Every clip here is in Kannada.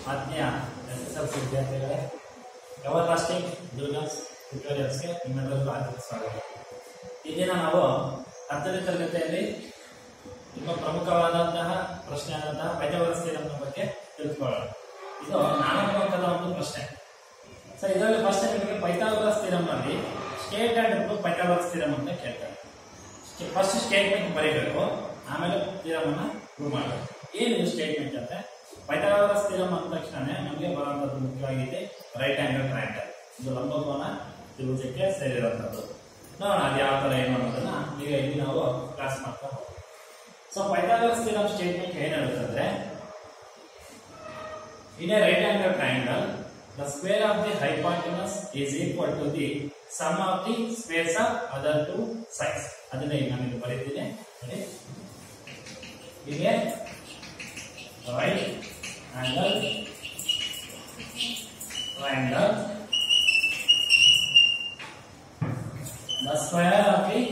ಆತ್ಮೀಯ ಎಸ್ ಎಸ್ ಎಲ್ ಸಿ ವಿದ್ಯಾರ್ಥಿಗಳೇ ಎವರ್ ಲಾಸ್ಟಿಂಗ್ ಜೂನಿಯರ್ಸ್ ಟ್ಯೂಟೋರಿಯಲ್ಸ್ಗೆ ನಿಮ್ಮೆಲ್ಲರಿಗೂ ಆರ್ಥಿಕ ಸ್ವಾಗತ ಈ ದಿನ ನಾವು ಹತ್ತನೇ ತರಗತಿಯಲ್ಲಿ ತುಂಬ ಪ್ರಮುಖವಾದಂತಹ ಪ್ರಶ್ನೆ ಆದಂತಹ ಪೈಥಾಗರಸ್ ಥಿಯರಮ್ನ ಬಗ್ಗೆ ತಿಳ್ಕೊಳ್ಳೋಣ ಇದು ನಾಲ್ಕು ಅಂಕದ ಒಂದು ಪ್ರಶ್ನೆ ಸೊ ಇದರಲ್ಲಿ ಫಸ್ಟ್ ನಿಮಗೆ ಪೈಥಾಗರಸ್ ಥಿಯರಮ್ನಲ್ಲಿ state and proof Pythagoras theorem ಅಂತ ಕೇಳ್ತಾರೆ ಫಸ್ಟ್ ಸ್ಟೇಟ್ಮೆಂಟ್ ಬರೀಬೇಕು ಆಮೇಲೆ ಥಿಯರಮ್ ಅನ್ನ ಪ್ರೂವ್ ಮಾಡಬೇಕು ಏನಿದು ಸ್ಟೇಟ್ಮೆಂಟ್ ಅಂದ್ರೆ ಪೈಥಾಗರಸ್ ಥಿಯರಮ್ ಅಂದ ತಕ್ಷಣ ನಮಗೆ ಬರುವಂತದ್ದು ಮುಖ್ಯವಾಗಿದೆ ರೈಟ್ ಆಂಗಲ್ ಟ್ರಯಾಂಗಲ್ ಇದು ಲಂಬಕೋನ ತ್ರಿಭುಜಕ್ಕೆ ಸೇರಿರುವಂತದ್ದು ನೋಡೋಣ ಅದು ಯಾವ ತರ ಏನು ಅನ್ನೋದನ್ನ ಈಗ ಇಲ್ಲಿ ನಾವು ಕ್ಲಾಸ್ ಮಾಡ್ತಾ ಹೋಗೋಣ ಸೊ ಪೈಥಾಗರಸ್ ಥಿಯರಮ್ ಸ್ಟೇಟ್ಮೆಂಟ್ ಏನ್ ಹೇಳುತ್ತಂದ್ರೆ In a right angle triangle, the square of the hypotenuse is equal to the sum of the squares of other two sides. ಅದನ್ನ ಈಗ ನಾನು ಇಲ್ಲಿ ಬರೀತೀನಿ ನೋಡಿ In a right angle triangle, the square of the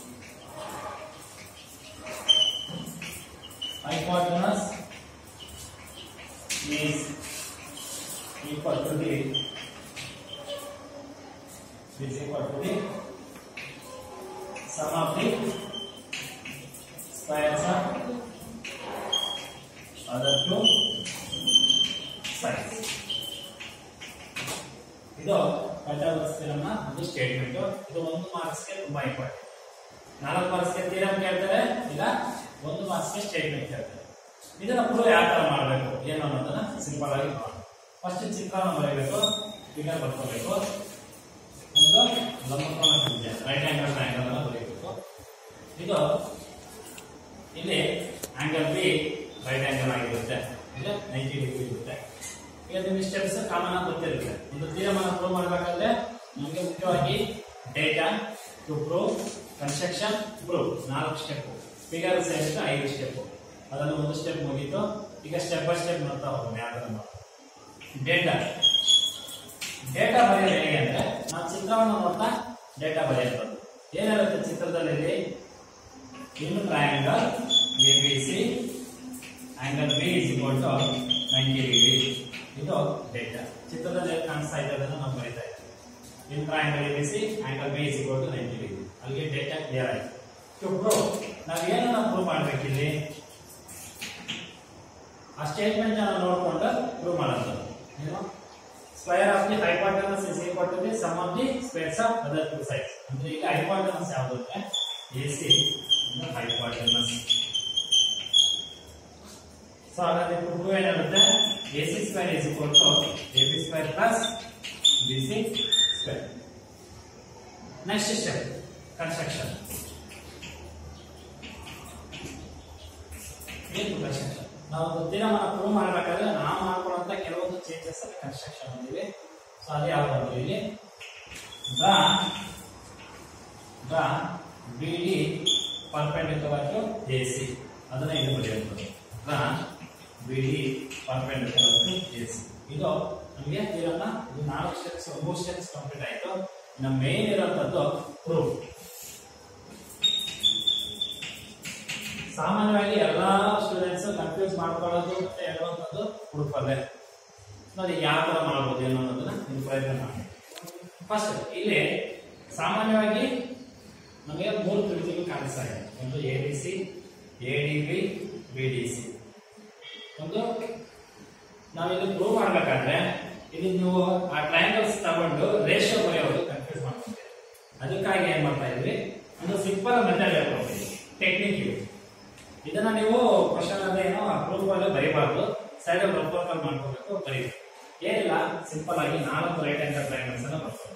hypotenuse is equal to the is equal to the sum of the squares of other two sides. ಇದು ಪೈಥಾಗರಸ್ ಥಿಯರಮ್ನ ಒಂದು ಸ್ಟೇಟ್ಮೆಂಟ್ ಇದು ಒಂದು ಮಾರ್ಕ್ಸ್ಗೆ ತುಂಬಾ ಇಂಪಾರ್ಟೆಂಟ್ ನಾಲ್ಕು ಮಾರ್ಕ್ಸ್ಗೆ ಥಿಯರಮ್ ಕೇಳ್ತಾರೆ ಇಲ್ಲ ಒಂದು ಮಾರ್ಕ್ಸ್ಗೆ ಸ್ಟೇಟ್ಮೆಂಟ್ ಕೇಳ್ತಾರೆ ಇದನ್ನ ಪ್ರೂವ್ ಯಾವ ತರ ಮಾಡಬೇಕು ಏನು ಅನ್ನೋದನ್ನ ಸಿಂಪಲ್ ಆಗಿ ಮಾಡೋಣ ಫಸ್ಟ್ ಚಿತ್ರನ ಬರೀಬೇಕು ಫಿಗರ್ ಬರ್ಕೋಬೇಕು ಒಂದು ಲಂಬಕೋನ ತ್ರಿಭುಜ ರೈಟ್ ಆಂಗಲ್ ಟ್ರಯಾಂಗಲ್ ಅನ್ನ ಬರೀಬೇಕು ಇದು ಇಲ್ಲಿ ಆಂಗಲ್ ಬಿ ರೈಟ್ ಆಂಗಲ್ ಆಗಿರುತ್ತೆ ಇದು ನೈಂಟಿ ಡಿಗ್ರಿ ಇರುತ್ತೆ ಈಗ ನಿಮ್ಗೆ ಸ್ಟೆಪ್ಸ್ ಕಾಮನ್ ಆಗಿ ಗೊತ್ತಿರುತ್ತೆ ಒಂದು ತೀರ್ಮಾನ ಪ್ರೂವ್ ಮಾಡಬೇಕಾದ್ರೆ ನಮಗೆ ಮುಖ್ಯವಾಗಿ data to prove construction prove ನಾಲ್ಕು ಸ್ಟೆಪ್ ಫಿಗರ್ ಸೇರಿದ್ರೆ ಐದು ಸ್ಟೆಪ್ ಅದನ್ನು ಒಂದು ಸ್ಟೆಪ್ ಮುಗೀತು ಈಗ ಸ್ಟೆಪ್ ಬೈ ಸ್ಟೆಪ್ ನೋಡ್ತಾ ಹೋಗೋಣ ಯಾವ್ದನ್ನು ಡೇಟಾ ಡೇಟಾ ಬರೆಯೋದು ಹೇಗೆ ಅಂದ್ರೆ ನಾವು ಚಿತ್ರವನ್ನು ನೋಡ್ತಾ ಡೇಟಾ ಬರೆಯೋದು ಏನಿರುತ್ತೆ ಚಿತ್ರದಲ್ಲಿ in triangle A B C angle B is equal to ninety degree ಇದು ಡೇಟಾ ಚಿತ್ರದಲ್ಲಿ ಏನ್ ಕಾಣಿಸ್ತಾ ಇದೆ ಅದನ್ನು ನಾವು ಬರೀತಾ ಇದ್ದೀವಿ in triangle A B C angle B is equal to ninety degree ಅಲ್ಲಿಗೆ ಡೇಟಾ ಕ್ಲಿಯರ್ ಆಯ್ತು ಟು ಪ್ರೂವ್ ನಾವು ಏನನ್ನ ಪ್ರೂವ್ ಮಾಡ್ಬೇಕಿಲ್ಲಿ ಆ ಸ್ಟೇಟ್ಮೆಂಟ್ ಅನ್ನು ನೋಡ್ಕೊಂಡು ಪ್ರೂವ್ ಮಾಡೋದು ಏನು square of the hypotenuse is equal to the sum of the squares of other two sides ಅಂದ್ರೆ ಈಗ ಹೈಪಾಟನಸ್ ಯಾವುದು ಅಂದ್ರೆ ಎ ಸಿ ಹೈಪಾಟನಸ್ ಸೊ ಹಾಗಾದ್ರೆ ಪ್ರೂವ್ ಏನಾಗುತ್ತೆ A C square is equal to A B square plus B C square next step construction ಏನು ಕನ್ಸ್ಟ್ರಕ್ಷನ್ ನಾವು ತೀರ್ಮಾನ ಪ್ರೂವ್ ಮಾಡಬೇಕಾದ್ರೆ ನಾವು ಮಾಡ್ಕೊಳ್ಳುವಂತ ಕೆಲವೊಂದು ಚೇಂಜಸ್ ಅಲ್ಲಿ ಕನ್ಸ್ಟ್ರಕ್ಷನ್ ಅಂದಿವಿ ಸೊ ಅದು ಯಾವ್ದು ಅಂದ್ರೆ ಇಲ್ಲಿ the the B D perpendicular to A C ಅದನ್ನ ಇದು ಬರೆಯುತ್ತದೆ the B D perpendicular to A C ಇದು ನಮಗೆ ತೀರನ್ನ ಇದು ನಾಲ್ಕು ಸ್ಟೆಪ್ಸ್ ಮೂರು ಸ್ಟೆಪ್ಸ್ ಕಂಪ್ಲೀಟ್ ಆಯ್ತು ನಮ್ಮ ಮೇನ್ ಇರುವಂತದ್ದು ಪ್ರೂಫ್ ಸಾಮಾನ್ಯವಾಗಿ ಎಲ್ಲಾ ಸ್ಟೂಡೆಂಟ್ಸ್ ಕನ್ಫ್ಯೂಸ್ ಮಾಡ್ಕೊಳ್ಳೋದು ಮತ್ತೆ ಹೇಳುವಂಥದ್ದು ಪ್ರೂಫ್ ಅಲ್ಲೇ ನೋಡಿ ಯಾವ ತರ ಮಾಡ್ಬೋದು ಏನು ಅನ್ನೋದನ್ನ ನೀವು ಪ್ರಯತ್ನ ಮಾಡಿ ಫಸ್ಟ್ ಇಲ್ಲಿ ಸಾಮಾನ್ಯವಾಗಿ ನಮಗೆ ಮೂರು ತ್ರಿಭುಜಗಳು ಕಾಣಿಸ್ತಾ ಇದೆ ಒಂದು A D C A D B B D C ಒಂದು ನಾವಿಲ್ಲಿ ಪ್ರೂವ್ ಮಾಡ್ಬೇಕಾದ್ರೆ ಇಲ್ಲಿ ನೀವು ಆ ಟ್ರಯಾಂಗಲ್ಸ್ ತಗೊಂಡು ರೇಷಿಯೋ ಬರೆಯೋದು ಕನ್ಫ್ಯೂಸ್ ಮಾಡ್ಕೊಂತೀರಿ ಅದಕ್ಕಾಗಿ ಏನ್ ಮಾಡ್ತಾ ಇದ್ವಿ ಒಂದು ಸಿಂಪಲ್ ಮೆಥಡ್ ಹೇಳ್ಕೊಡ್ತೀವಿ ಟೆಕ್ನಿಕ್ ಇದು ಇದನ್ನ ನೀವು ಕ್ವಶನ್ ಅಲ್ಲೇ ಏನೋ ಅಪ್ರೂವ್ ಅಲ್ಲೇ ಬರೀಬಾರ್ದು ಸೈಡ್ ಅಲ್ಲಿ ಪ್ರಪೋಸಲ್ ಮಾಡ್ಕೋಬೇಕು ಬರೀಬೇಕು ಏನಿಲ್ಲ ಸಿಂಪಲ್ ಆಗಿ ನಾಲ್ಕು ರೈಟ್ ಹ್ಯಾಂಡ್ ಟ್ರಯಾಂಗಲ್ಸ್ ಅನ್ನ ಬರ್ತಾರೆ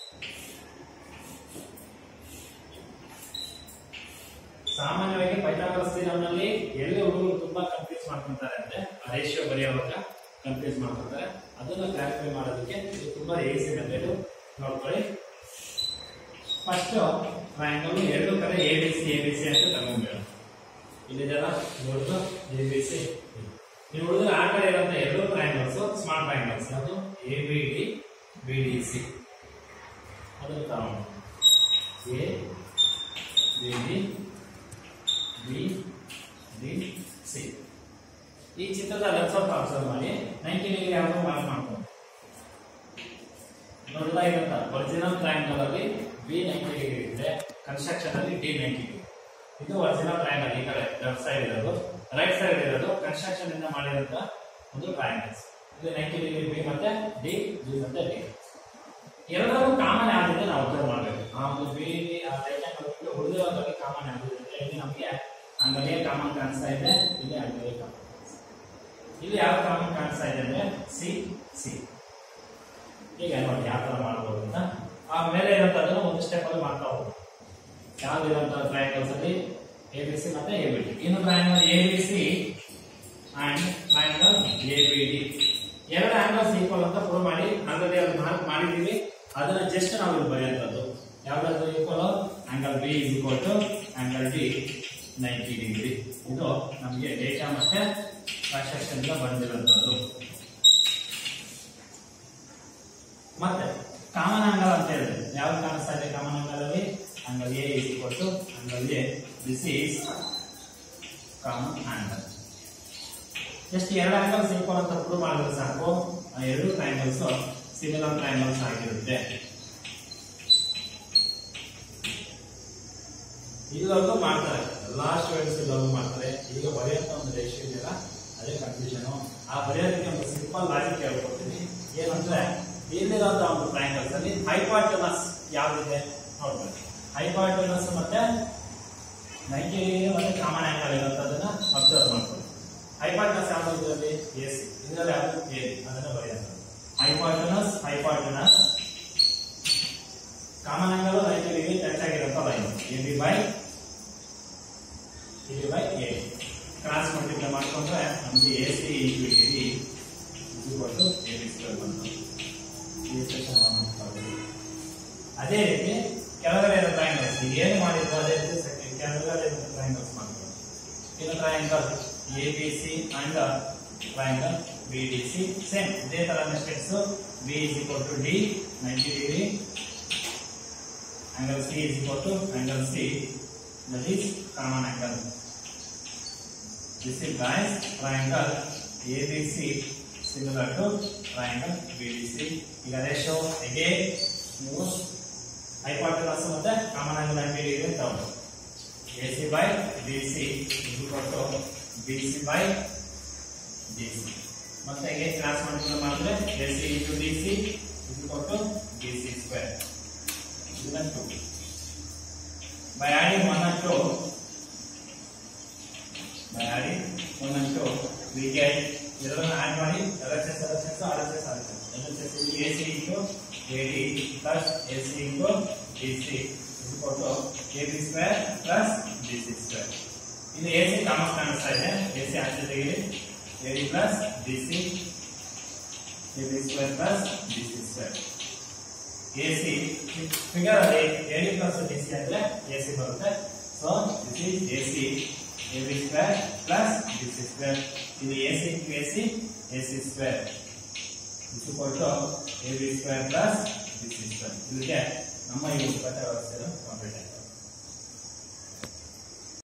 ಸಾಮಾನ್ಯವಾಗಿ ಪೈಥಾಗರಸ್ ಥಿಯರಮ್ನಲ್ಲಿ ಎಲ್ಲಿ ಹುಡುಗರು ತುಂಬಾ ಕನ್ಫ್ಯೂಸ್ ಮಾಡ್ಕೊಂತಾರೆ ಅಂದ್ರೆ ರೇಷಿಯೋ ಬರೆಯುವಾಗ ಕನ್ಫ್ಯೂಸ್ ಮಾಡ್ಕೊಂತಾರೆ ಅದನ್ನ ಕ್ಲಾರಿಫೈ ಮಾಡೋದಕ್ಕೆ ಇದು ತುಂಬಾ ಈಸಿ ಮೆಥಡ್ ನೋಡ್ಕೊಳ್ಳಿ ಫಸ್ಟ್ ಟ್ರಯಾಂಗಲ್ ಎರಡು ಕಡೆ A B C A B C ಅಂತ ತಗೊಂಡ್ಬೇಡ ಇಲ್ಲಿದೆಲ್ಲ ನೋಡಿದ್ರು ಎ ಬಿ ಸಿ ನೀವು ಹುಡುಗರು ಆ ಕಡೆ ಇರುವಂತ ಎರಡು ಟ್ರಯಾಂಗಲ್ಸ್ ಸ್ಮಾಲ್ ಟ್ರಯಾಂಗಲ್ಸ್ ಅದು A B D B D C ಅದನ್ನು ತಗೊಂಡು A B D B D C ಈ ಚಿತ್ರದಲ್ಲಿ ಒಂದು ಸ್ವಲ್ಪ ಅಬ್ಸರ್ವ್ ಮಾಡಿ ನೈಂಟಿ ಡಿಗ್ರಿ ಯಾವ ಒರಿಜಿನಲ್ ಟ್ರಯಾಂಗಲ್ ಅಲ್ಲಿ ಬಿ ನೈಂಟಿ ಡಿಗ್ರಿ ಇದೆ ಕನ್ಸ್ಟ್ರಕ್ಷನ್ ಅಲ್ಲಿ ಡಿ ನೈಂಟಿ ಡಿಗ್ರಿ ಇದು ಒರಿಜಿನಲ್ ಟ್ರಯಾಂಗಲ್ ಈ ಕಡೆ ಲೆಫ್ಟ್ ಸೈಡ್ ಇರೋದು ರೈಟ್ ಸೈಡ್ ಇರೋದು ಕನ್ಸ್ಟ್ರಕ್ಷನ್ ಇಂದ ಮಾಡಿರೋಂತ ಒಂದು ಟ್ರಯಾಂಗಲ್ಸ್ ಇದು ನೈಂಟಿ ಡಿಗ್ರಿ ಬಿ ಮತ್ತೆ ಡಿ ಬಿ ಮತ್ತೆ ಡಿ ಎರಡರಲ್ಲೂ ಕಾಮನ್ ಯಾವ್ದಿದೆ ನಾವು ಅಬ್ಸರ್ವ್ ಮಾಡಬೇಕು ಆ ಒಂದು ಬಿ ಆ ರೈಟ್ ಆಂಗಲ್ ಉಳಿದಿರೋದ್ರಲ್ಲಿ ಕಾಮನ್ ಯಾವ್ದಿದೆ ಅಂದ್ರೆ ಇಲ್ಲಿ ನಮಗೆ ಅಂಗಲೇ ಕಾಮನ್ ಕಾಣಿಸ್ತಾ ಇದೆ ಇಲ್ಲಿ ಅಂಗಲೇ ಕಾಮನ್ ಇಲ್ಲಿ ಯಾವ ಕಾಮನ್ ಕಾಣಿಸ್ತಾ ಇದೆ ಅಂದ್ರೆ ಸಿ ಸಿ ಈಗ ನೋಡಿ ಯಾವ ತರ ಮಾಡ್ಬೋದು ಅಂತ ಆ ಮೇಲೆ ಇರೋಂಥದ್ದನ್ನು ಒಂದು ಸ್ಟೆಪ್ ಅಲ್ಲಿ ಮಾಡ್ತಾ ಹೋಗ್ಬೋದು ಯಾವ್ದಿರುವಂತಹ ಟ್ರಯಾಂಗಲ್ಸ್ ಅಲ್ಲಿ ಎ ಬಿ ಸಿ ಮತ್ತೆ ಎ ಬಿ ಡಿ ಇನ್ನು triangle A B C and triangle A B D ಎರಡು ಆಂಗಲ್ಸ್ ಈಕ್ವಲ್ ಅಂತ ಪ್ರೂವ್ ಮಾಡಿ ಆಲ್ರೆಡಿ ಅದು ಮಾರ್ಕ್ ಮಾಡಿದೀವಿ ಅದನ್ನ ಜಸ್ಟ್ ನಾವು ಇಲ್ಲಿ ಬರೆಯುವಂಥದ್ದು ಯಾವ್ದಾದ್ರು equal angle B is equal to angle D ninety degree ಇದು ನಮಗೆ ಡೇಟಾ ಮತ್ತೆ ಕನ್ಸ್ಟ್ರಕ್ಷನ್ ಇಂದ ಬಂದಿರುವಂಥದ್ದು ಮತ್ತೆ ಕಾಮನ್ ಆಂಗಲ್ ಅಂತ ಹೇಳಿದ್ರೆ ಯಾವ್ದು ಕಾಣಿಸ್ತಾ ಇದೆ ಕಾಮನ್ ಆಂಗಲ್ ಅಲ್ಲಿ angle A is equal to angle A this is common angle just ಎರಡು ಆಂಗಲ್ಸ್ ಈಕ್ವಲ್ ಅಂತ ಪ್ರೂವ್ ಮಾಡಿದ್ರೆ ಸಾಕು ಆ ಎರಡು ಟ್ರಯಾಂಗಲ್ಸ್ ಸಿಮಿಲರ್ ಟ್ರಯಾಂಗಲ್ಸ್ ಆಗಿರುತ್ತೆ ಇಲ್ಲೊಂದು ಮಾಡ್ತಾರೆ ಎಲ್ಲಾ ಸ್ಟೂಡೆಂಟ್ಸ್ ಇಲ್ಲೊಂದು ಮಾಡ್ತಾರೆ ಈಗ ಬರೆಯುವಂತ ಒಂದು ರೇಷಿಯೋ ಇದೆಯಲ್ಲ ಅದೇ ಕನ್ಫ್ಯೂಷನ್ ಆ ಬರೆಯೋದಕ್ಕೆ ಒಂದು ಸಿಂಪಲ್ ಲಾಜಿಕ್ ಹೇಳ್ಕೊಡ್ತೀನಿ ಏನಂದ್ರೆ ಇಲ್ಲಿರೋಂತ ಒಂದು ಟ್ರಯಾಂಗಲ್ಸ್ ಅಲ್ಲಿ ಹೈಪಾರ್ಟನಸ್ ಯಾವ್ದಿದೆ ನೋಡ್ಬೇಕು ಹೈಪಾರ್ಟನಸ್ ಮತ್ತೆ ನೈಂಟಿ ಮತ್ತೆ ಕಾಮನ್ ಆಂಗಲ್ ಇರುವಂತದನ್ನ ಅಬ್ಸರ್ವ್ ಮಾಡ್ಕೊಳ್ಳಿ ಹೈಪಾರ್ಟನಸ್ ಯಾವ್ದು ಇದರಲ್ಲಿ ಎ ಸಿ ಇದರಲ್ಲಿ ಯಾವುದು ಎ ಅದನ್ನ ಬರೆಯೋದು hypotenuse hypotenuse common angle ninety degree touch ಆಗಿರುವಂತ line A B by A B by A cross multiply ಮಾಡ್ಕೊಂಡ್ರೆ ನಮಗೆ A C into A D equal to A B square ಬಂತು ಈ section one ಮಾಡ್ಕೊಳ್ಳಿ. ಅದೇ ರೀತಿ ಕೆಳಗಡೆ ಇರೋ ಟ್ರಯಾಂಗಲ್ಸ್ ಏನು ಮಾಡಿದ್ರು ಅದೇ ರೀತಿ ಸೆಕೆಂಡ್ ಕೆಳಗಡೆ ಇರೋ ಟ್ರಯಾಂಗಲ್ಸ್ ಮಾಡ್ಕೊಳ್ಳಿ ಇನ್ನು triangle A B C and triangle B D C same ಇದೇ ತರ steps B is equal to D ninety degree angle C is equal to angle C that is common angle. This is guys triangle ABC similar to triangle BDC. ಈಗ ರೇಷಿಯೋ again ನೀವು ಹೈಪಾರ್ಟನಸ್ ಮತ್ತೆ ಕಾಮನ್ ಆಂಗಲ್ ನೈಂಟಿ ಡಿಗ್ರಿ ತಗೊಂಡು A C by B C equal to B C by D C ಮತ್ತೆ ಹೇಗೆ ಕ್ರಾಸ್ ಮಾಡಿದ್ರೆ ಮಾಡಿದ್ರೆ A C into D C equal to D C square given 2. By adding 1 and 2, by adding 1 and 2, we get ಎರಡನ್ನ ಆಡ್ ಮಾಡಿ LHS LHS RHS RHS LHS ಇಲ್ಲಿ AC into AD plus AC into DC is equal to AB square plus DC square. ಇಲ್ಲಿ AC ಕಾಮನ್ ಕಾಣಿಸ್ತಾ ಇದೆ AC ಆಚೆ ತೆಗೆದು AD plus DC AB square plus DC square. AC figure ಅಲ್ಲಿ ಎಡಿ ಪ್ಲಸ್ ಡಿ ಸಿ ಅಂದ್ರೆ ಎಸಿ ಬರುತ್ತೆ so this is AC A B square plus D C square ಇದು AC into AC AC square is equal to A B square plus D C square ಇಲ್ಲಿಗೆ ನಮ್ಮ ಈ ಉತ್ಪತ್ತ ವ್ಯವಸ್ಥೆ ಕಂಪ್ಲೀಟ್ ಆಯ್ತು